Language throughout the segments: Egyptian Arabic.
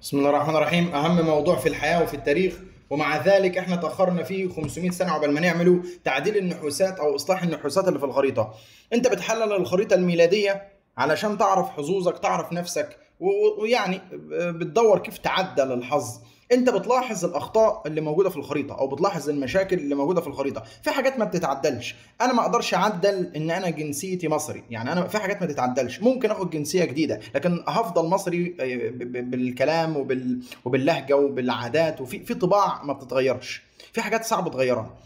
بسم الله الرحمن الرحيم اهم موضوع في الحياه وفي التاريخ ومع ذلك احنا تاخرنا فيه 500 سنه عقبال ما نعمله تعديل النحوسات او اصلاح النحوسات اللي في الخريطه انت بتحلل الخريطه الميلاديه علشان تعرف حظوظك تعرف نفسك و- و- ويعني بتدور كيف تعدل الحظ انت بتلاحظ الاخطاء اللي موجوده في الخريطه او بتلاحظ المشاكل اللي موجوده في الخريطه في حاجات ما بتتعدلش انا ما اقدرش اعدل ان انا جنسيتي مصري يعني انا في حاجات ما تتعدلش ممكن اخد جنسيه جديده لكن هفضل مصري ب- ب- بالكلام وبال وباللهجه وبالعادات وفي في طباع ما بتتغيرش في حاجات صعب تغيرها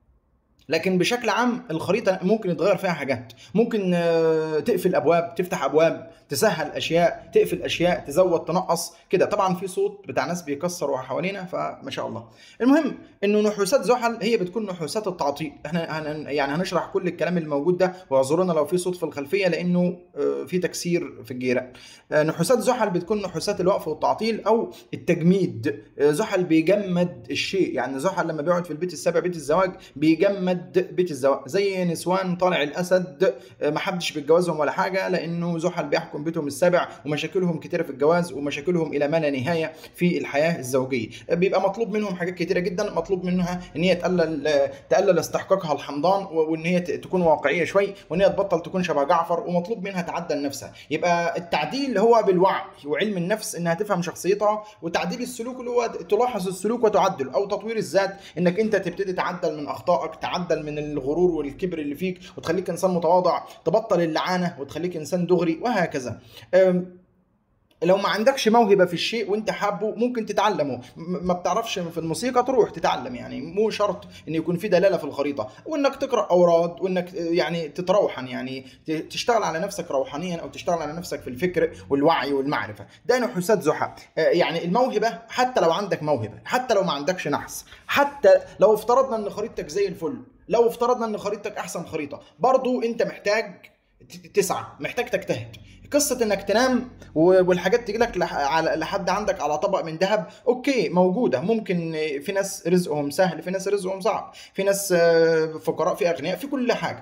لكن بشكل عام الخريطه ممكن يتغير فيها حاجات ممكن آه، تقفل ابواب تفتح ابواب تسهل اشياء تقفل اشياء تزود تنقص كده طبعا في صوت بتاع ناس بيكسروا حوالينا فما شاء الله المهم انه نحوسات زحل هي بتكون نحوسات التعطيل احنا هن يعني هنشرح كل الكلام الموجود ده واعذرونا لو في صوت في الخلفيه لانه آه، في تكسير في الجيران آه، نحوسات زحل بتكون نحوسات الوقف والتعطيل او التجميد آه، زحل بيجمد الشيء يعني زحل لما بيقعد في البيت السابع بيت الزواج بيجمد بيت الزواج زي نسوان طالع الاسد آه، محدش بيتجوزهم ولا حاجه لانه زحل بيحكم بيتهم السابع ومشاكلهم كتيره في الجواز ومشاكلهم الى ما لا نهايه في الحياه الزوجيه آه، بيبقى مطلوب منهم حاجات كتيره جدا مطلوب منها ان هي تقلل آه، تقلل استحقاقها الحمضان و- وان هي ت- تكون واقعيه شوي وان هي تبطل تكون شبه جعفر ومطلوب منها تعدل نفسها يبقى التعديل هو بالوعي وعلم النفس انها تفهم شخصيتها وتعديل السلوك اللي هو تلاحظ السلوك وتعدله او تطوير الذات انك انت تبتدي تعدل من اخطائك تعدل من الغرور والكبر اللي فيك وتخليك انسان متواضع تبطل اللعانه وتخليك انسان دغري وهكذا أم، لو ما عندكش موهبه في الشيء وانت حابه ممكن تتعلمه م- ما بتعرفش في الموسيقى تروح تتعلم يعني مو شرط ان يكون في دلاله في الخريطه وانك تقرا اوراد وانك يعني تتروحن يعني ت- تشتغل على نفسك روحانيا او تشتغل على نفسك في الفكر والوعي والمعرفه ده نحوسات زحى آه، يعني الموهبه حتى لو عندك موهبه حتى لو ما عندكش نحس حتى لو افترضنا ان خريطتك زي الفل لو افترضنا ان خريطتك احسن خريطه برضو انت محتاج ت- تسعى محتاج تجتهد قصه انك تنام و- والحاجات تجي لك لح- على- لحد عندك على طبق من ذهب اوكي موجوده ممكن في ناس رزقهم سهل في ناس رزقهم صعب في ناس آه، فقراء في اغنياء في كل حاجه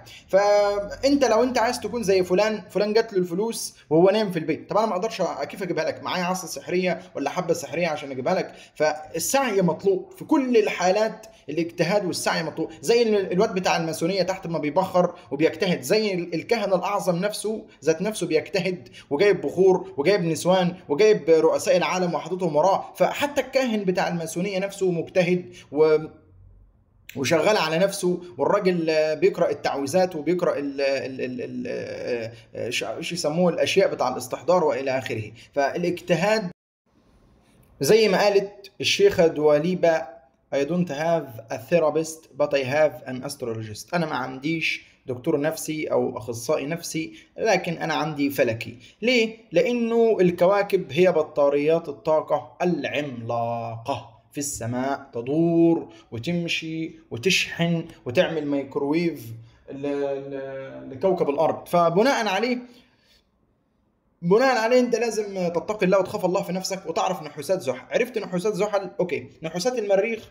فانت لو انت عايز تكون زي فلان فلان جات له الفلوس وهو نايم في البيت طب انا ما اقدرش كيف اجيبها لك معايا عصا سحريه ولا حبه سحريه عشان اجيبها لك فالسعي مطلوب في كل الحالات الاجتهاد والسعي مطلوب زي ال- الواد بتاع الماسونيه تحت ما بيبخر وبيجتهد زي ال- الكاهن الاعظم نفسه ذات نفسه بيجتهد وجايب بخور وجايب نسوان وجايب رؤساء العالم وحاططهم وراه فحتى الكاهن بتاع الماسونيه نفسه مجتهد و وشغال على نفسه والراجل آه، بيقرا التعويذات وبيقرا ال ال ال ال آه، آه، ش- ايش يسموه الاشياء بتاع الاستحضار والى اخره فالاجتهاد زي ما قالت الشيخه دواليبا I don't have a therapist but I have an astrologist أنا ما عنديش دكتور نفسي أو أخصائي نفسي لكن أنا عندي فلكي ليه؟ لأنه الكواكب هي بطاريات الطاقة العملاقة في السماء تدور وتمشي وتشحن وتعمل ميكروويف ل- ل- لكوكب الأرض فبناء عليه بناء عليه انت لازم تتقي الله وتخاف الله في نفسك وتعرف نحوسات زحل عرفت نحوسات زحل اوكي نحوسات المريخ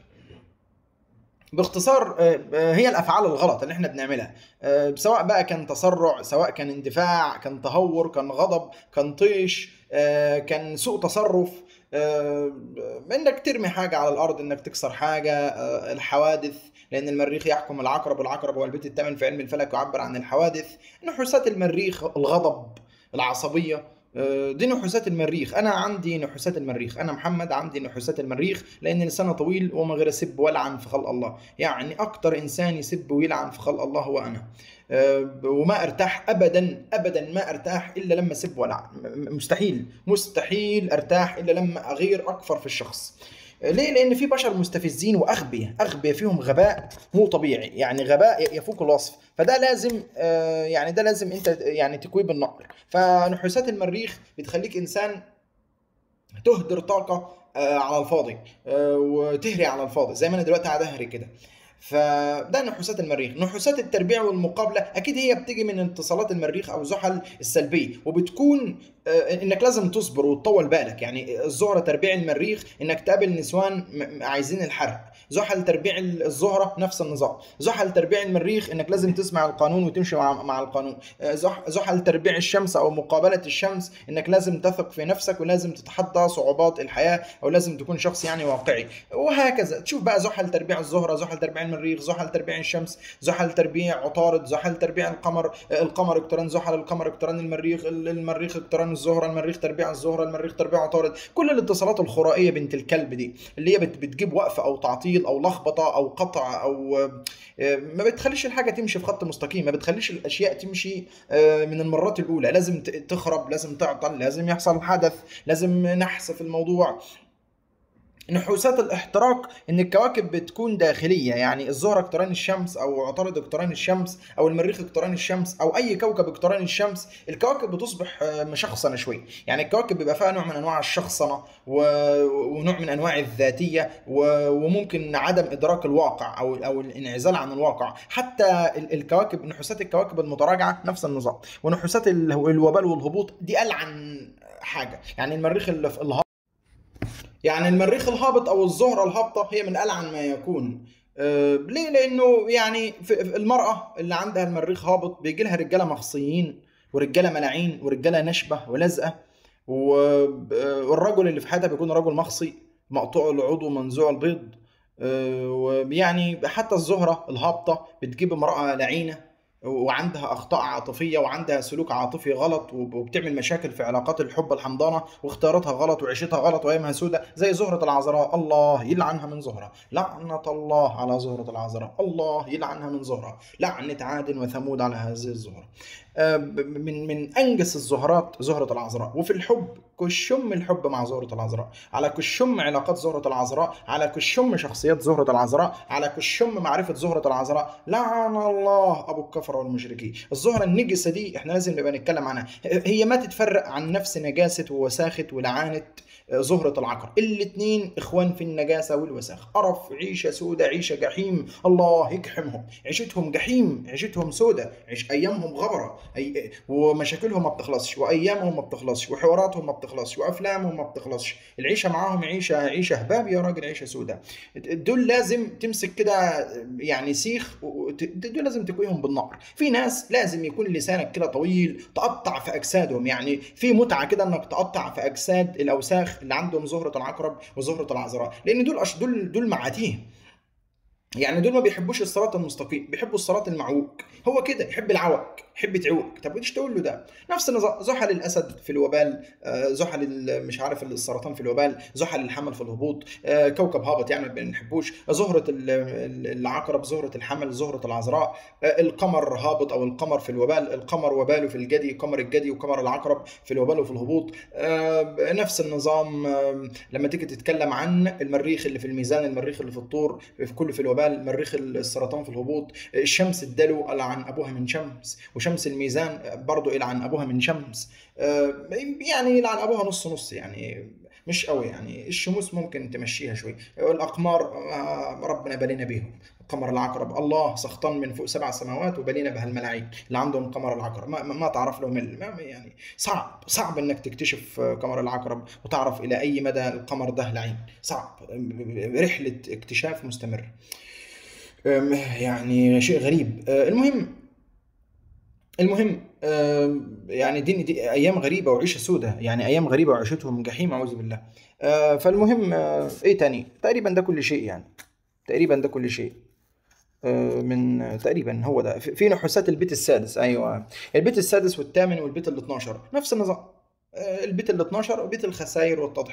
باختصار آه، آه، هي الافعال الغلط اللي احنا بنعملها آه، سواء بقى كان تسرع سواء كان اندفاع كان تهور كان غضب كان طيش آه، كان سوء تصرف آه، انك ترمي حاجه على الارض انك تكسر حاجه آه، الحوادث لان المريخ يحكم العقرب والعقرب هو البيت الثامن في علم الفلك يعبر عن الحوادث نحوسات المريخ الغضب العصبيه آه، دي نحوسات المريخ انا عندي نحوسات المريخ انا محمد عندي نحوسات المريخ لان لساني طويل وما غير اسب والعن في خلق الله يعني اكتر انسان يسب ويلعن في خلق الله هو انا آه، وما ارتاح ابدا ابدا ما ارتاح الا لما اسب والعن م- مستحيل مستحيل ارتاح الا لما اغير اكفر في الشخص ليه؟ لأن في بشر مستفزين وأغبياء، أغبياء فيهم غباء مو طبيعي، يعني غباء يفوق الوصف، فده لازم آه، يعني ده لازم أنت يعني تكويه بالنقر، فنحوسات المريخ بتخليك إنسان تهدر طاقة آه، على الفاضي آه، وتهري على الفاضي زي ما أنا دلوقتي قاعد أهري كده. فده نحوسات المريخ نحوسات التربيع والمقابله اكيد هي بتيجي من اتصالات المريخ او زحل السلبيه وبتكون آه، انك لازم تصبر وتطول بالك يعني الزهره تربيع المريخ انك تقابل نسوان م- م- عايزين الحرق زحل تربيع الزهره نفس النظام زحل تربيع المريخ انك لازم تسمع القانون وتمشي مع مع القانون آه، زح- زحل تربيع الشمس او مقابله الشمس انك لازم تثق في نفسك ولازم تتحدى صعوبات الحياه او لازم تكون شخص يعني واقعي وهكذا تشوف بقى زحل تربيع الزهره زحل تربيع المريخ زحل تربيع الشمس زحل تربيع عطارد زحل تربيع القمر آه، القمر اقتران زحل القمر اقتران المريخ ال- المريخ اقتران الزهره المريخ تربيع الزهره المريخ تربيع عطارد كل الاتصالات الخرائيه بنت الكلب دي اللي هي بت- بتجيب وقف او تعطيل او لخبطه او قطع او آه، ما بتخليش الحاجه تمشي في خط مستقيم ما بتخليش الاشياء تمشي آه، من المرات الاولى لازم ت- تخرب لازم تعطل لازم يحصل حدث لازم نحس في الموضوع نحوسات الاحتراق ان الكواكب بتكون داخليه يعني الزهره اقتران الشمس او عطارد اقتران الشمس او المريخ اقتران الشمس او اي كوكب اقتران الشمس الكواكب بتصبح آه، مشخصنه شويه يعني الكواكب بيبقى فيها نوع من انواع الشخصنه و- ونوع من انواع الذاتيه و- وممكن عدم ادراك الواقع او او الانعزال عن الواقع حتى ال- الكواكب نحوسات الكواكب المتراجعه نفس النظام ونحوسات ال- الوبال والهبوط دي ألعن حاجه يعني المريخ اللي في الهبوط يعني المريخ الهابط او الزهره الهابطه هي من العن ما يكون أه ليه لانه يعني في في المراه اللي عندها المريخ هابط بيجي لها رجاله مخصيين ورجاله ملاعين ورجاله نشبه ولزقه و- والرجل اللي في حياتها بيكون رجل مخصي مقطوع العضو منزوع البيض أه ويعني حتى الزهره الهابطه بتجيب امراه لعينه وعندها اخطاء عاطفيه وعندها سلوك عاطفي غلط وب- وبتعمل مشاكل في علاقات الحب الحمضانه واختياراتها غلط وعيشتها غلط وايامها سودة زي زهره العذراء الله يلعنها من زهره لعنه الله على زهره العذراء الله يلعنها من زهره لعنه عاد وثمود على هذه الزهره آه، ب- من من انجس الزهرات زهره العذراء وفي الحب كشم الحب مع زهره العذراء على كشم علاقات زهره العذراء على كشم شخصيات زهره العذراء على كشم معرفه زهره العذراء لعن الله ابو الكفر والمشركين الزهره النجسه دي احنا لازم نبقى نتكلم عنها هي ما تتفرق عن نفس نجاسه ووساخه ولعانه زهرة العقر الاتنين اخوان في النجاسة والوساخ قرف عيشة سودة عيشة جحيم الله يجحمهم عيشتهم جحيم عيشتهم سودة عيش ايامهم غبرة أي... ومشاكلهم ما بتخلصش وايامهم ما بتخلصش وحواراتهم ما بتخلصش وافلامهم ما بتخلصش العيشة معاهم عيشة عيشة هباب يا راجل عيشة سودة دول لازم تمسك كده يعني سيخ وت- دول لازم تكويهم بالنار في ناس لازم يكون لسانك كده طويل تقطع في اجسادهم يعني في متعه كده انك تقطع في اجساد الاوساخ اللي عندهم زهره العقرب وزهره العذراء لان دول أش... دول دول معاتيه يعني دول ما بيحبوش الصراط المستقيم بيحبوا الصراط المعوج هو كده يحب العوج يحب تعوج طب ايش تقول له ده نفس النظام زحل الاسد في الوبال آه، زحل ال- مش عارف السرطان في الوبال زحل الحمل في الهبوط آه، كوكب هابط يعني ما بنحبوش زهره ال- ال- العقرب زهره الحمل زهره العذراء آه، القمر هابط او القمر في الوبال القمر وباله في الجدي قمر الجدي وقمر العقرب في الوبال وفي الهبوط آه، نفس النظام آه، لما تيجي تتكلم عن المريخ اللي في الميزان المريخ اللي في الطور في كل في الوبال مريخ السرطان في الهبوط الشمس الدلو قال عن ابوها من شمس وشمس الميزان برضو قال عن ابوها من شمس آه، يعني يلعن ابوها نص نص يعني مش قوي يعني الشموس ممكن تمشيها شوي الاقمار آه، ربنا بلينا بيهم قمر العقرب الله سخطان من فوق سبع سماوات وبلينا بها الملاعين اللي عندهم قمر العقرب ما, ما ما تعرف لهم ال- ما يعني صعب صعب انك تكتشف قمر العقرب وتعرف الى اي مدى القمر ده لعين صعب رحله اكتشاف مستمره أم، يعني شيء غريب أه، المهم المهم أم، يعني دي, دي ايام غريبه وعيشه سودة يعني ايام غريبه وعيشتهم جحيم اعوذ بالله أه، فالمهم أه، ايه تاني تقريبا ده كل شيء يعني تقريبا ده كل شيء أه، من تقريبا هو ده في في نحوسات البيت السادس ايوه البيت السادس والثامن والبيت ال 12 نفس النظام أه، البيت ال 12 وبيت الخسائر والتضحية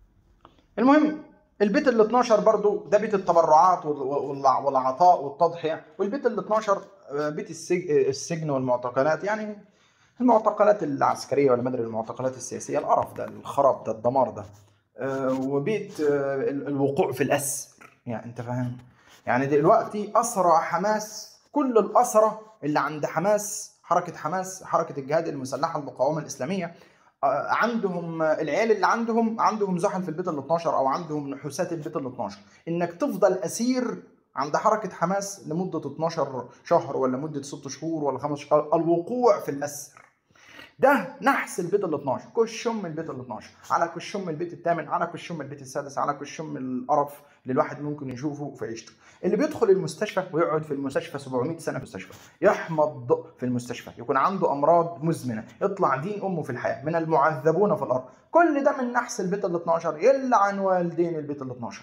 المهم البيت ال 12 برضو ده بيت التبرعات وال- وال- والعطاء والتضحية والبيت ال 12 آه، بيت السج- السجن والمعتقلات يعني المعتقلات العسكرية ولا مدري المعتقلات السياسية القرف ده الخراب ده الدمار ده آه، وبيت آه، ال- الوقوع في الأسر يعني أنت فاهم يعني دلوقتي أسرى حماس كل الأسرى اللي عند حماس حركة حماس حركة الجهاد المسلحة المقاومة الإسلامية آه، عندهم آه، العيال اللي عندهم عندهم زحل في البيت ال 12 او عندهم نحوسات البيت ال 12 انك تفضل اسير عند حركه حماس لمده 12 شهر ولا مده 6 شهور ولا 5 شهور الوقوع في الاسر ده نحس البيت ال 12 كشم البيت ال 12 على كشم البيت الثامن على كشم البيت السادس على كشم القرف اللي الواحد ممكن يشوفه في عيشته اللي بيدخل المستشفى ويقعد في المستشفى 700 سنه في المستشفى يحمض في المستشفى يكون عنده امراض مزمنه يطلع دين امه في الحياه من المعذبون في الارض كل ده من نحس البيت ال 12 يلعن والدين البيت ال 12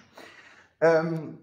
أم،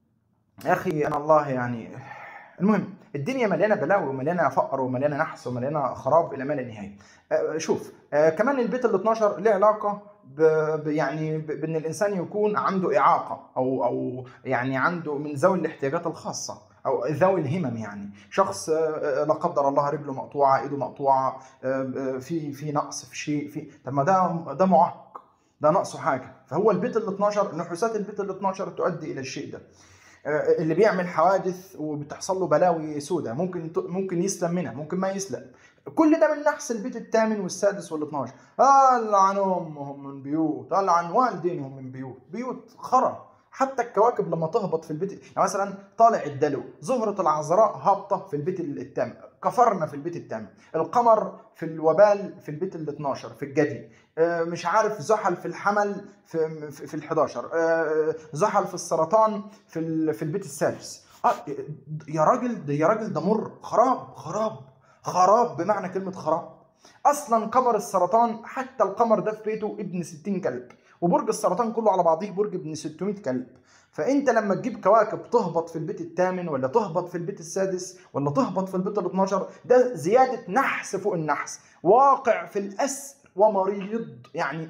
يا اخي انا الله يعني المهم الدنيا مليانه بلاوي ومليانه فقر ومليانه نحس ومليانه خراب الى ما لا نهايه. آه، شوف آه، كمان البيت ال 12 له علاقه ب ب- يعني ب- بان الانسان يكون عنده اعاقه او او يعني عنده من ذوي الاحتياجات الخاصه او ذوي الهمم يعني شخص آه، آه، لا قدر الله رجله مقطوعه ايده مقطوعه آه، آه، في في نقص في شيء في طب ما ده ده معاق ده ناقصه حاجه فهو البيت ال 12 نحوسات البيت ال 12 تؤدي الى الشيء ده آه، اللي بيعمل حوادث وبتحصل له بلاوي سوداء ممكن ممكن يسلم منها ممكن ما يسلم كل ده من نحس البيت الثامن والسادس وال 12 العن امهم من بيوت العن والدينهم من بيوت بيوت خرا حتى الكواكب لما تهبط في البيت يعني مثلا طالع الدلو زهرة العذراء هابطة في البيت الثامن كفرنا في البيت الثامن القمر في الوبال في البيت ال 12 في الجدي آه، مش عارف زحل في الحمل في في في ال 11 آه، زحل في السرطان في ال- في البيت السادس آه، يا راجل ده يا راجل ده مر خراب خراب خراب بمعنى كلمة خراب اصلا قمر السرطان حتى القمر ده في بيته ابن 60 كلب وبرج السرطان كله على بعضيه برج ابن 600 كلب فانت لما تجيب كواكب تهبط في البيت الثامن ولا تهبط في البيت السادس ولا تهبط في البيت ال 12 ده زياده نحس فوق النحس واقع في الاسر ومريض يعني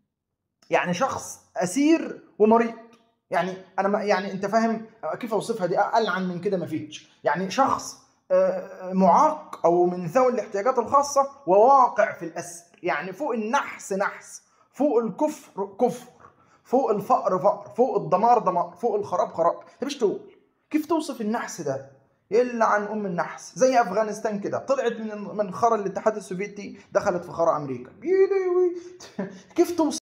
يعني شخص اسير ومريض يعني انا ما يعني انت فاهم كيف اوصفها دي العن من كده ما فيش يعني شخص آه، معاق او من ذوي الاحتياجات الخاصه وواقع في الاسر يعني فوق النحس نحس فوق الكفر كفر فوق الفقر فقر فوق الدمار دمار فوق الخراب خراب انت مش تقول كيف توصف النحس ده الا عن ام النحس زي افغانستان كده طلعت من من خرى الاتحاد السوفيتي دخلت في خرى امريكا يلوي. كيف توصف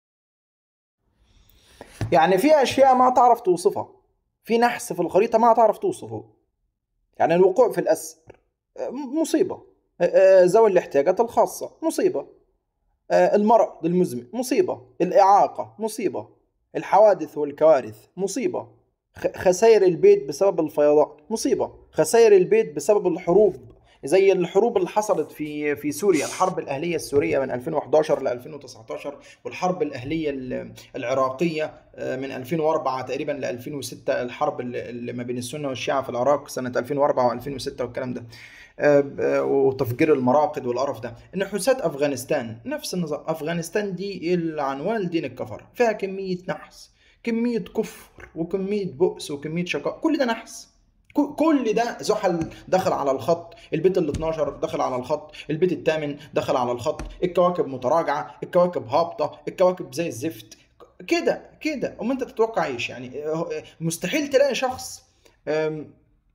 يعني في اشياء ما تعرف توصفها في نحس في الخريطه ما تعرف توصفه يعني الوقوع في الاسر آه، مصيبه آه، آه، ذوي الاحتياجات الخاصه مصيبه آه، المرض المزمن مصيبه الاعاقه مصيبه الحوادث والكوارث مصيبه خ- خسائر البيت بسبب الفيضان مصيبه خسائر البيت بسبب الحروب زي الحروب اللي حصلت في في سوريا الحرب الاهليه السوريه من 2011 ل 2019 والحرب الاهليه ال- العراقيه آه، من 2004 تقريبا ل 2006 الحرب اللي اللي ما بين السنه والشيعه في العراق سنه 2004 و2006 والكلام ده آه، آه، وتفجير المراقد والقرف ده نحوسات افغانستان نفس النظام افغانستان دي العنوان دين الكفر فيها كميه نحس كميه كفر وكميه بؤس وكميه شقاء كل ده نحس ك- كل ده زحل دخل على الخط البيت ال 12 دخل على الخط البيت الثامن دخل على الخط الكواكب متراجعه الكواكب هابطه الكواكب زي الزفت كده كده أما انت تتوقع ايش يعني آه، مستحيل تلاقي شخص آم،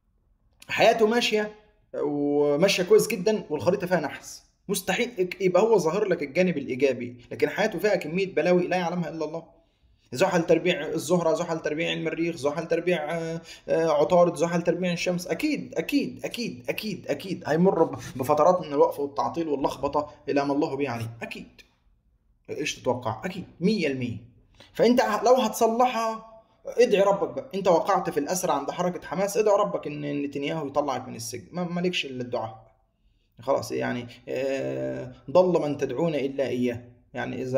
حياته ماشيه وماشيه كويس جدا والخريطه فيها نحس مستحيل يبقى هو ظاهر لك الجانب الايجابي لكن حياته فيها كميه بلاوي لا يعلمها الا الله زحل تربيع الزهره زحل تربيع المريخ زحل تربيع آه، آه، عطارد زحل تربيع الشمس اكيد اكيد اكيد اكيد اكيد هيمر ب- بفترات من الوقف والتعطيل واللخبطه الى ما الله به عليم اكيد ايش تتوقع اكيد 100% فانت لو هتصلحها ادعي ربك بقى انت وقعت في الاسر عند حركه حماس ادعي ربك ان نتنياهو يطلعك من السجن ما مالكش الا الدعاء خلاص يعني آه، ضل من تدعون الا اياه يعني اذا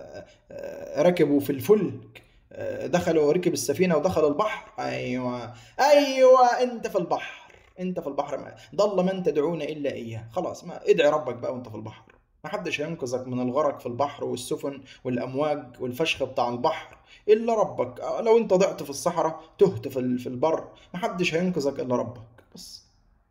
آه، ركبوا في الفلك آه، دخلوا ركب السفينه ودخل البحر ايوه ايوه انت في البحر انت في البحر ما ضل من تدعون الا اياه خلاص ما ادعي ربك بقى وانت في البحر ما حدش هينقذك من الغرق في البحر والسفن والامواج والفشخ بتاع البحر الا ربك لو انت ضعت في الصحراء تهت في ال- في البر ما حدش هينقذك الا ربك بس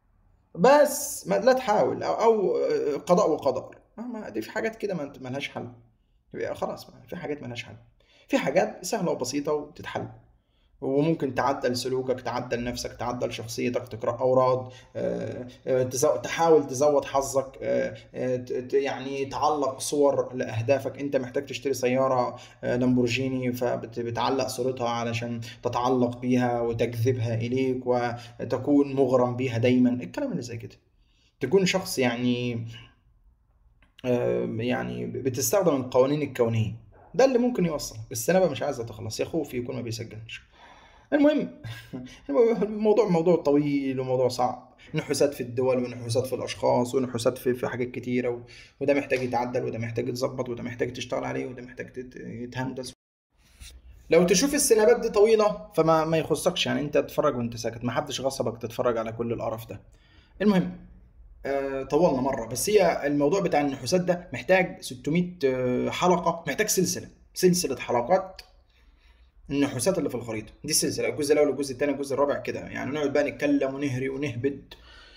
بس ما لا تحاول او, أو قضاء وقدر ما- ما دي في حاجات كده ما ما لهاش حل يبقى خلاص ما في حاجات ما لهاش حل في حاجات سهله وبسيطه وتتحل وممكن تعدل سلوكك تعدل نفسك تعدل شخصيتك تقرا اوراد آه، آه، تزو- تحاول تزود حظك آه، آه، ت- ت- يعني تعلق صور لاهدافك انت محتاج تشتري سياره آه، لامبورجيني فبتعلق صورتها علشان تتعلق بيها وتجذبها اليك وتكون مغرم بيها دايما الكلام اللي زي كده تكون شخص يعني آه، يعني بتستخدم القوانين الكونيه ده اللي ممكن يوصل السنابه مش عايزه تخلص يا خوفي يكون ما بيسجلش المهم الموضوع موضوع طويل وموضوع صعب نحوسات في الدول ونحوسات في الاشخاص ونحوسات في في حاجات كتيره و... وده محتاج يتعدل وده محتاج يتظبط وده محتاج تشتغل عليه وده محتاج تت- يتهندس لو تشوف السنابات دي طويله فما ما يخصكش يعني انت تتفرج وانت ساكت ما حدش غصبك تتفرج على كل القرف ده المهم آه، طولنا مره بس هي الموضوع بتاع النحوسات ده محتاج 600 آه، حلقه محتاج سلسله سلسله حلقات النحوسات اللي في الخريطه دي السلسله الجزء الاول الجزء الثاني الجزء الرابع كده يعني نقعد بقى نتكلم ونهري ونهبد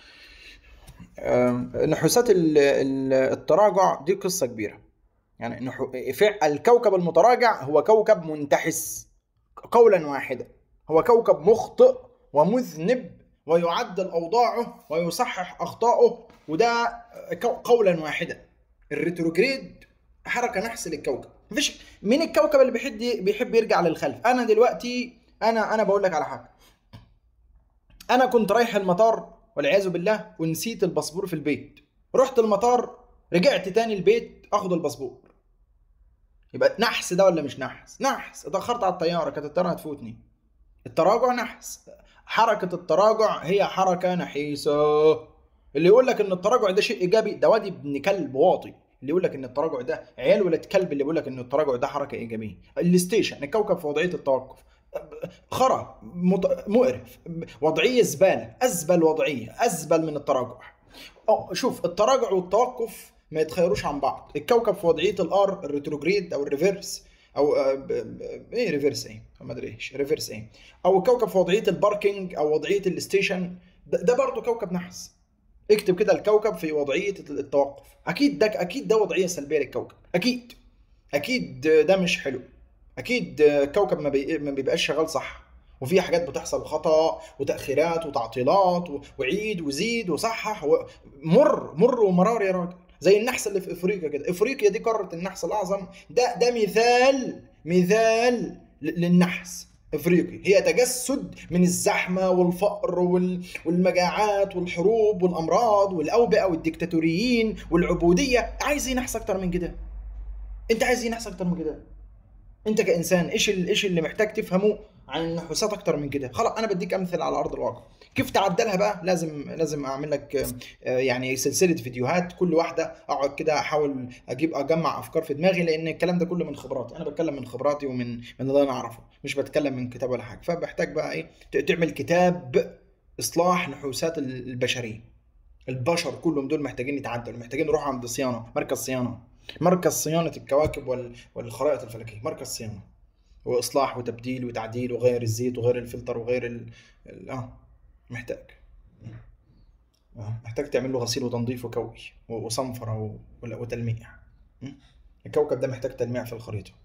آم، نحوسات ال- ال- التراجع دي قصه كبيره يعني نحو... فع- الكوكب المتراجع هو كوكب منتحس قولا واحدا هو كوكب مخطئ ومذنب ويعدل اوضاعه ويصحح اخطائه وده كو- قولا واحدا الريتروجريد حركه نحس للكوكب مفيش مين الكوكب اللي بيحب بيحب يرجع للخلف انا دلوقتي انا انا بقول لك على حاجه انا كنت رايح المطار والعياذ بالله ونسيت الباسبور في البيت رحت المطار رجعت تاني البيت اخد الباسبور يبقى نحس ده ولا مش نحس نحس اتاخرت على الطياره كانت الطياره هتفوتني التراجع نحس حركه التراجع هي حركه نحيسه اللي يقول لك ان التراجع ده شيء ايجابي ده وادي ابن كلب واطي اللي يقول لك ان التراجع ده عيال ولاد كلب اللي يقول لك ان التراجع ده حركه ايجابيه الستيشن الكوكب في وضعيه التوقف خرا مت- مقرف وضعيه زباله ازبل وضعيه ازبل من التراجع أو شوف التراجع والتوقف ما يتخيروش عن بعض الكوكب في وضعيه الار الريتروجريد او الريفرس او آه، ب- ب- ايه ريفرس ايه ما ادري ايش ريفرس ايه او الكوكب في وضعيه الباركينج او وضعيه الستيشن ده, ده برضه كوكب نحس اكتب كده الكوكب في وضعيه التوقف اكيد ده اكيد ده وضعيه سلبيه للكوكب اكيد اكيد ده مش حلو اكيد الكوكب ما, بي... ما بيبقاش شغال صح وفي حاجات بتحصل خطا وتاخيرات وتعطيلات و... وعيد وزيد وصحح و... مر مر ومرار يا راجل زي النحس اللي في افريقيا كده افريقيا دي قاره النحس الاعظم ده ده مثال مثال ل- للنحس افريقي هي تجسد من الزحمه والفقر وال... والمجاعات والحروب والامراض والاوبئه والديكتاتوريين والعبوديه عايز ايه نحس اكتر من كده انت عايز ايه نحس اكتر من كده انت كانسان ايش ال- ايش اللي محتاج تفهمه عن النحوسات اكتر من كده خلاص انا بديك امثله على ارض الواقع كيف تعدلها بقى لازم لازم اعمل لك آه، يعني سلسله فيديوهات كل واحده اقعد كده احاول اجيب اجمع افكار في دماغي لان الكلام ده كله من خبراتي انا بتكلم من خبراتي ومن من اللي انا اعرفه مش بتكلم من كتاب ولا حاجه فبحتاج بقى ايه ت- تعمل كتاب اصلاح نحوسات ال- البشريه البشر كلهم دول محتاجين يتعدلوا محتاجين يروحوا عند صيانه مركز صيانه مركز صيانه الكواكب وال- والخرائط الفلكيه مركز صيانه واصلاح وتبديل وتعديل وغير الزيت وغير الفلتر وغير ال... ال... اه محتاج آه. محتاج تعمل له غسيل وتنظيف وكوي و- وصنفره و... ولا- وتلميع م? الكوكب ده محتاج تلميع في الخريطه